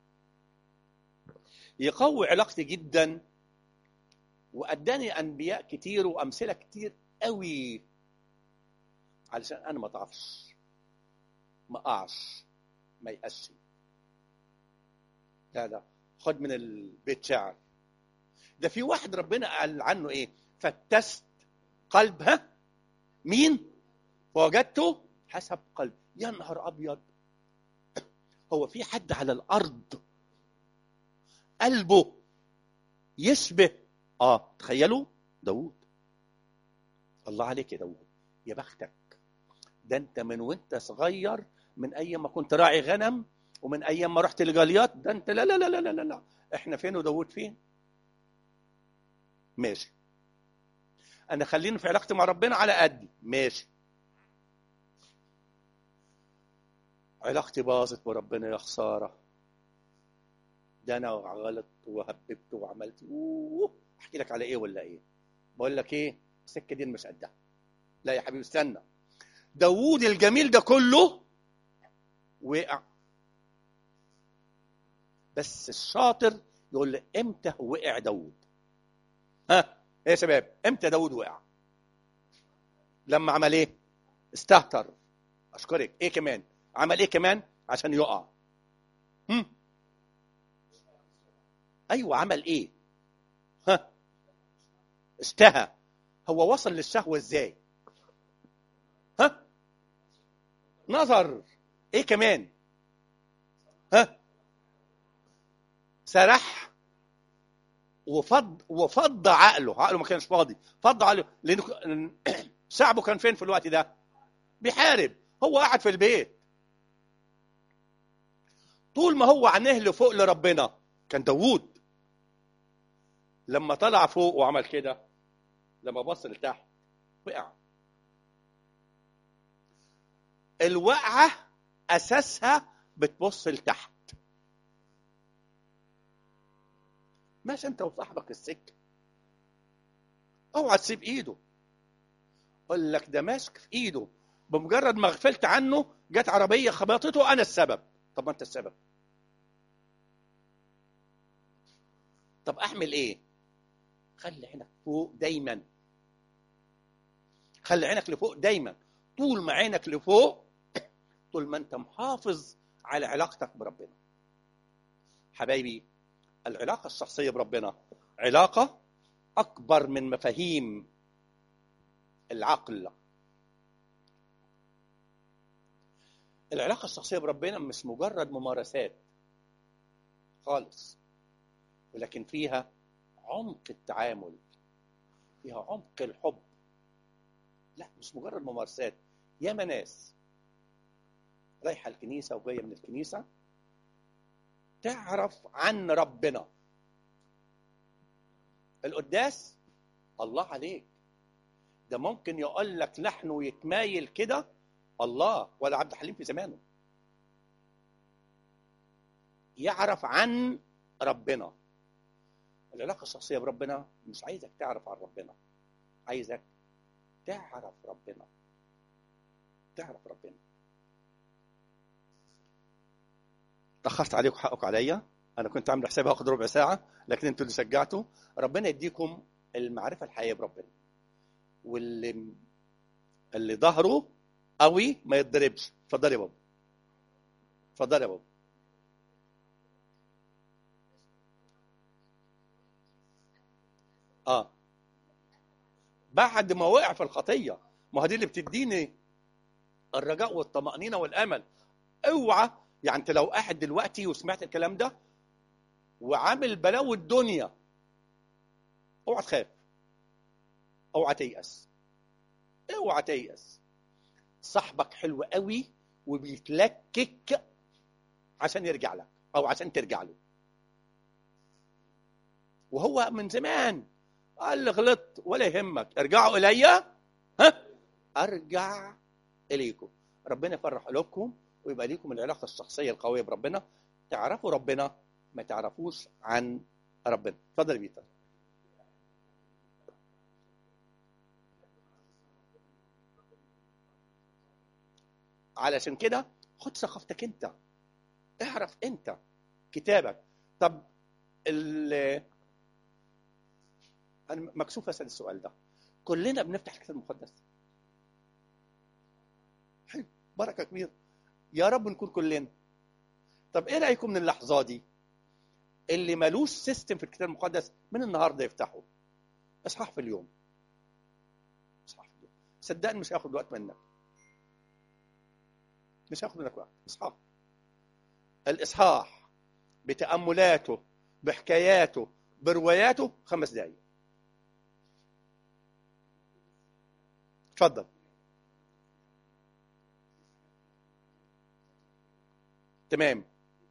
يقوي علاقتي جدا واداني انبياء كتير وامثله كتير قوي علشان انا ما ضعفش ما اقعش ما يأسش لا لا خد من البيت شعر ده في واحد ربنا قال عنه ايه فتست قلبها مين فوجدته حسب قلب يا نهار ابيض هو في حد على الارض قلبه يشبه اه تخيلوا داوود الله عليك يا داوود يا بختك ده انت من وانت صغير من ايام ما كنت راعي غنم ومن ايام ما رحت لجاليات ده انت لا لا لا لا لا لا, لا. احنا فين وداوود فين ماشي انا خليني في علاقتي مع ربنا على قدي ماشي علاقتي باظت بربنا يا خساره ده انا غلط وهببت وعملت أوه. احكي لك على ايه ولا ايه بقول لك ايه السكه دي مش قدها لا يا حبيبي استنى داوود الجميل ده كله وقع بس الشاطر يقول لي امتى وقع داوود ها ايه يا شباب امتى داوود وقع لما عمل ايه استهتر اشكرك ايه كمان عمل ايه كمان عشان يقع هم؟ ايوه عمل ايه ها اشتهى هو وصل للشهوه ازاي ها نظر ايه كمان ها سرح وفض وفض عقله عقله ما كانش فاضي فض عقله لانه شعبه كان فين في الوقت ده بيحارب هو قاعد في البيت طول ما هو عينيه لفوق لربنا كان داوود لما طلع فوق وعمل كده لما بص لتحت وقع الوقعة أساسها بتبص لتحت ماشي أنت وصاحبك السكة اوعى تسيب إيده أقول لك ده ماسك في إيده بمجرد ما غفلت عنه جت عربيه خبطته انا السبب طب ما انت السبب طب اعمل ايه خلي عينك فوق دايما خلي عينك لفوق دايما طول ما عينك لفوق طول ما انت محافظ على علاقتك بربنا حبايبي العلاقه الشخصيه بربنا علاقه اكبر من مفاهيم العقل العلاقه الشخصيه بربنا مش مجرد ممارسات خالص ولكن فيها عمق التعامل فيها عمق الحب لا مش مجرد ممارسات ياما ناس رايحه الكنيسه وجايه من الكنيسه تعرف عن ربنا القداس الله عليك ده ممكن يقول لك لحن ويتمايل كده الله ولا عبد الحليم في زمانه يعرف عن ربنا العلاقة الشخصية بربنا مش عايزك تعرف عن ربنا عايزك تعرف ربنا تعرف ربنا تأخرت عليكم حقكم عليا أنا كنت عامل حسابي هاخد ربع ساعة لكن أنتوا اللي شجعتوا ربنا يديكم المعرفة الحقيقية بربنا واللي اللي ظهره قوي ما يتضربش اتفضل يا بابا اتفضل يا بابا اه بعد ما وقع في الخطيه ما هو دي اللي بتديني الرجاء والطمانينه والامل اوعى يعني انت لو قاعد دلوقتي وسمعت الكلام ده وعامل بلاوي الدنيا اوعى تخاف اوعى تيأس اوعى تيأس صاحبك حلو قوي وبيتلكك عشان يرجع لك او عشان ترجع له وهو من زمان قال لي غلطت ولا يهمك ارجعوا الي ها ارجع اليكم ربنا يفرح قلوبكم ويبقى ليكم العلاقه الشخصيه القويه بربنا تعرفوا ربنا ما تعرفوش عن ربنا اتفضل يا بيتر علشان كده خد ثقافتك انت اعرف انت كتابك طب ال انا مكسوف اسال السؤال ده كلنا بنفتح الكتاب المقدس حلو بركه كبيره يا رب نكون كلنا طب ايه رايكم من اللحظه دي اللي ملوش سيستم في الكتاب المقدس من النهارده يفتحه اصحاح في اليوم اصحاح في اليوم صدقني مش هياخد وقت منك مش هياخد منك وقت اصحاح الاصحاح بتاملاته بحكاياته برواياته خمس دقايق اتفضل تمام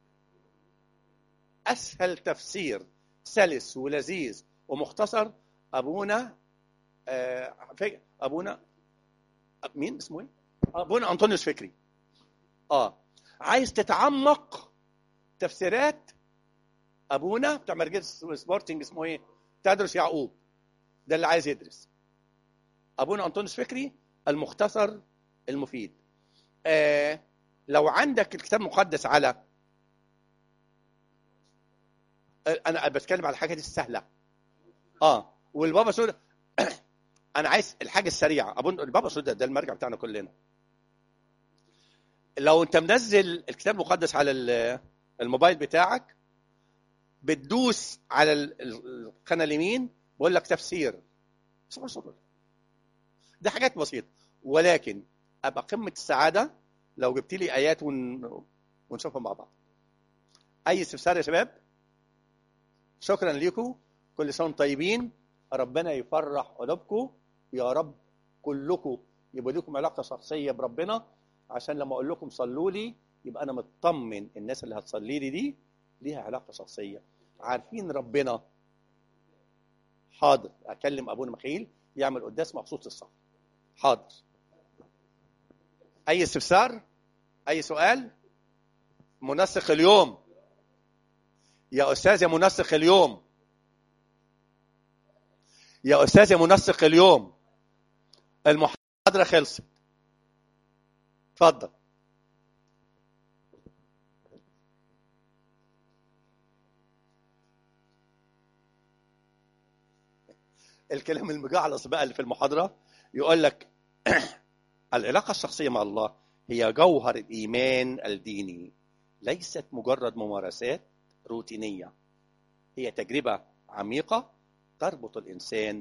اسهل تفسير سلس ولذيذ ومختصر ابونا آه في ابونا مين اسمه ايه ابونا انطونيوس فكري اه عايز تتعمق تفسيرات ابونا بتاع مركز سبورتنج اسمه ايه تدرس يعقوب ده اللي عايز يدرس ابونا انطونيوس فكري المختصر المفيد آه لو عندك الكتاب المقدس على انا بتكلم على الحاجه دي السهله اه والبابا سودا انا عايز الحاجه السريعه ابونا البابا سودا ده المرجع بتاعنا كلنا لو انت منزل الكتاب المقدس على الموبايل بتاعك بتدوس على القناه اليمين بقول لك تفسير دي حاجات بسيطه ولكن ابقى قمه السعاده لو جبت لي ايات ون... ونشوفها مع بعض اي استفسار يا شباب شكرا لكم كل سنه طيبين ربنا يفرح قلوبكم يا رب كلكم يبقى لكم علاقه شخصيه بربنا عشان لما اقول لكم صلوا لي يبقى انا مطمن الناس اللي هتصلي لي دي ليها علاقه شخصيه عارفين ربنا حاضر اكلم ابونا مخيل يعمل قداس مخصوص للصف حاضر اي استفسار اي سؤال منسق اليوم يا استاذ يا منسق اليوم يا استاذ يا منسق اليوم المحاضره خلصت اتفضل الكلام المجعلص بقى اللي في المحاضرة يقول لك العلاقة الشخصية مع الله هي جوهر الإيمان الديني ليست مجرد ممارسات روتينية هي تجربة عميقة تربط الإنسان